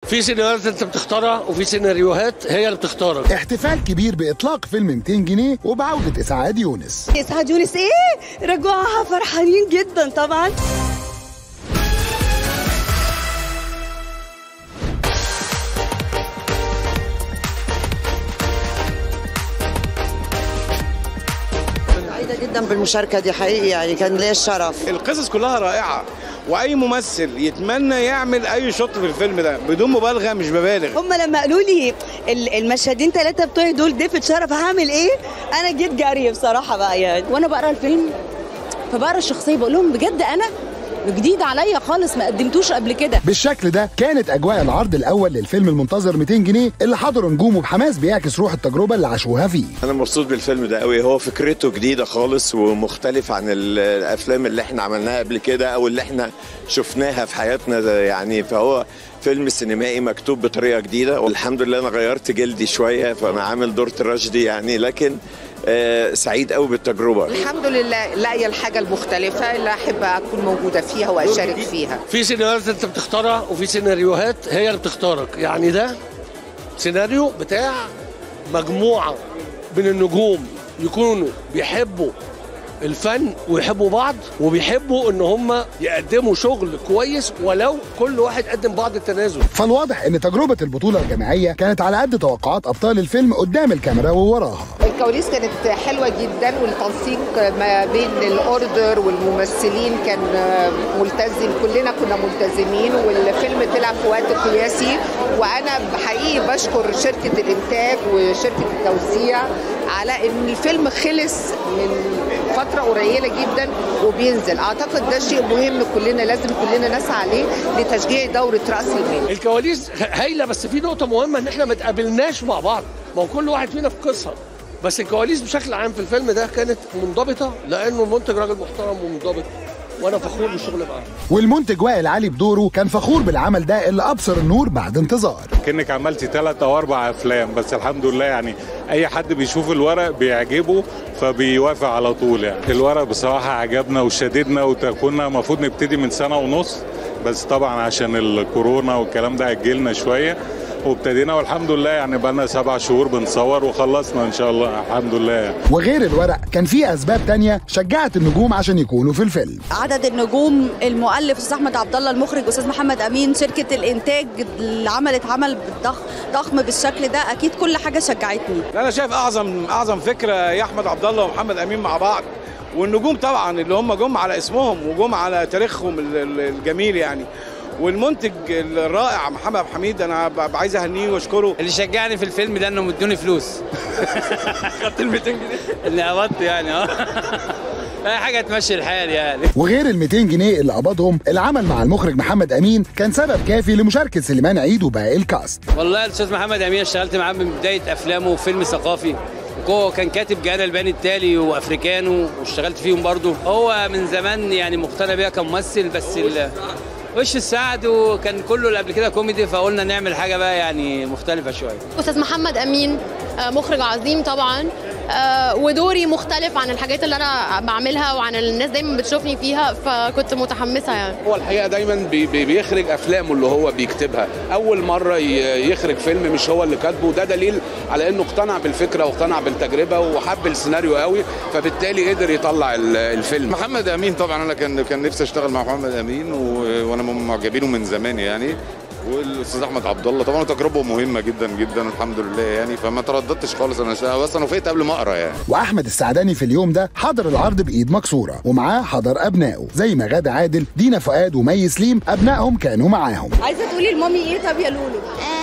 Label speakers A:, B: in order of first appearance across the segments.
A: في سيناريوهات انت بتختارها وفي سيناريوهات هي اللي بتختارك
B: احتفال كبير باطلاق فيلم 200 جنيه وبعوده اسعاد يونس
C: اسعاد يونس ايه رجوعها فرحانين جدا طبعا
D: سعيدة جدا بالمشاركة دي حقيقي يعني كان ليا الشرف
E: القصص كلها رائعة واي ممثل يتمنى يعمل اي شوط في الفيلم ده بدون مبالغه مش ببالغ
C: هم لما قالوا لي ال- المشهدين ثلاثة بتوعي دول ضيفة شرف هعمل ايه انا جيت جري بصراحة بقى يعني
F: وانا بقرا الفيلم فبقرا الشخصيه بقول لهم بجد انا جديد عليا خالص ما قدمتوش قبل كده
B: بالشكل ده كانت اجواء العرض الاول للفيلم المنتظر 200 جنيه اللي حضروا نجومه بحماس بيعكس روح التجربه اللي عاشوها فيه
G: انا مبسوط بالفيلم ده قوي هو فكرته جديده خالص ومختلف عن ال- الافلام اللي احنا عملناها قبل كده او اللي احنا شفناها في حياتنا ده يعني فهو فيلم سينمائي مكتوب بطريقه جديده والحمد لله انا غيرت جلدي شويه فانا عامل دور تراجيدي يعني لكن آه سعيد قوي بالتجربه
H: الحمد لله لاقيه الحاجه المختلفه اللي احب اكون موجوده فيها واشارك فيها
A: في سيناريوهات انت بتختارها وفي سيناريوهات هي اللي بتختارك يعني ده سيناريو بتاع مجموعة من النجوم يكونوا بيحبوا الفن ويحبوا بعض وبيحبوا ان هم يقدموا شغل كويس ولو كل واحد قدم بعض التنازل
B: فالواضح ان تجربه البطوله الجماعيه كانت على قد توقعات ابطال الفيلم قدام الكاميرا ووراها
H: الكواليس كانت حلوه جدا والتنسيق ما بين الاوردر والممثلين كان ملتزم كلنا كنا ملتزمين والفيلم طلع في وقت قياسي وانا حقيقي بشكر شركه الانتاج وشركه التوزيع على ان الفيلم خلص من فتره قليله جدا وبينزل اعتقد ده شيء مهم كلنا لازم كلنا نسعى عليه لتشجيع دوره راس المال
A: الكواليس هايله بس في نقطه مهمه ان احنا ما تقابلناش مع بعض ما هو كل واحد فينا في قصه بس الكواليس بشكل عام في الفيلم ده كانت منضبطه لانه المنتج راجل محترم ومنضبط وانا فخور بالشغل معاه
B: والمنتج وائل علي بدوره كان فخور بالعمل ده اللي ابصر النور بعد انتظار
I: كانك عملتي ثلاث او اربع افلام بس الحمد لله يعني اي حد بيشوف الورق بيعجبه فبيوافق على طول يعني الورق بصراحه عجبنا وشددنا وكنا المفروض نبتدي من سنه ونص بس طبعا عشان الكورونا والكلام ده اجلنا شويه وابتدينا والحمد لله يعني بقى لنا سبع شهور بنصور وخلصنا ان شاء الله الحمد لله يعني.
B: وغير الورق كان في اسباب تانية شجعت النجوم عشان يكونوا في الفيلم
F: عدد النجوم المؤلف استاذ احمد عبد الله المخرج استاذ محمد امين شركه الانتاج اللي عملت عمل ضخم ضخم بالشكل ده اكيد كل حاجه شجعتني
E: انا شايف اعظم اعظم فكره يا احمد عبد الله ومحمد امين مع بعض والنجوم طبعا اللي هم جم على اسمهم وجم على تاريخهم ال- ال- الجميل يعني والمنتج الرائع محمد عبد الحميد انا ب- عايز اهنيه واشكره
J: اللي شجعني في الفيلم ده انهم ادوني فلوس خدت ال 200 جنيه اللي قبضت يعني اه اي حاجه تمشي الحال يعني
B: وغير ال 200 جنيه اللي قبضهم العمل مع المخرج محمد امين كان سبب كافي لمشاركه سليمان عيد وباقي الكاست
J: والله الاستاذ محمد امين اشتغلت معاه من بدايه افلامه وفيلم ثقافي هو كان كاتب جانا الباني التالي وافريكانو واشتغلت فيهم برضه هو من زمان يعني مقتنع بيها كممثل بس ال... وش السعد وكان كله اللي قبل كده كوميدي فقلنا نعمل حاجه بقى يعني مختلفه شويه
K: استاذ محمد امين آه، مخرج عظيم طبعا آه، ودوري مختلف عن الحاجات اللي انا بعملها وعن الناس دايما بتشوفني فيها فكنت متحمسه يعني
L: هو الحقيقه دايما بي بي بيخرج افلامه اللي هو بيكتبها اول مره ي- يخرج فيلم مش هو اللي كاتبه وده دليل على انه اقتنع بالفكره واقتنع بالتجربه وحب السيناريو قوي فبالتالي قدر يطلع ال- الفيلم
M: محمد امين طبعا انا كان كان نفسي اشتغل مع محمد امين و... وانا معجبينه من زمان يعني والاستاذ احمد عبد الله طبعا تجربه مهمه جدا جدا الحمد لله يعني فما ترددتش خالص انا شا... بس انا وافقت قبل ما اقرا يعني
B: واحمد السعداني في اليوم ده حضر العرض بايد مكسوره ومعاه حضر ابنائه زي ما غادة عادل دينا فؤاد ومي سليم ابنائهم كانوا معاهم
C: عايزه تقولي لمامي ايه طب يا لولو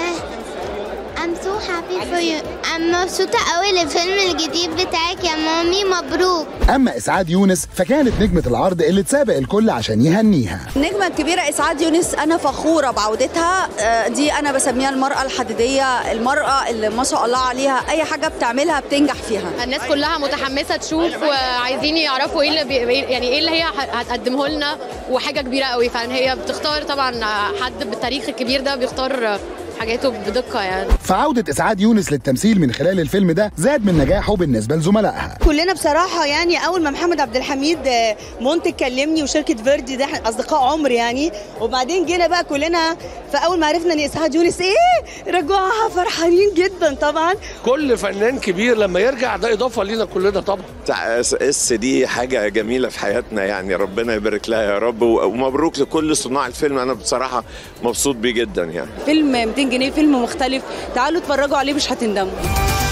N: I'm so happy for you. I'm مبسوطة قوي للفيلم الجديد بتاعك يا مامي مبروك.
B: اما اسعاد يونس فكانت نجمه العرض اللي تسابق الكل عشان يهنيها
F: النجمة الكبيرة إسعاد يونس أنا فخورة بعودتها آه، دي أنا بسميها المرأة الحديدية المرأة اللي ما شاء الله عليها أي حاجة بتعملها بتنجح فيها
K: الناس كلها متحمسه تشوف وعايزين يعرفوا ايه اللي بي... يعني ايه اللي هي هتقدمه لنا وحاجه كبيره قوي فهي بتختار طبعا حد بالتاريخ الكبير ده بيختار حاجاته بدقه يعني
B: فعودة إسعاد يونس للتمثيل من خلال الفيلم ده زاد من نجاحه بالنسبة لزملائها
C: كلنا بصراحه يعني اول ما محمد عبد الحميد آه، منتج كلمني وشركه فيردي ده احنا اصدقاء عمر يعني وبعدين جينا بقى كلنا فاول ما عرفنا ان اسعاد يونس ايه رجوعها فرحانين جدا طبعا
A: كل فنان كبير لما يرجع ده اضافه لينا كلنا طبعا
G: بتاع اس اس دي حاجه جميله في حياتنا يعني ربنا يبارك لها يا رب ومبروك لكل صناع الفيلم انا بصراحه مبسوط بيه جدا يعني
C: فيلم 200 جنيه فيلم مختلف تعالوا اتفرجوا عليه مش هتندموا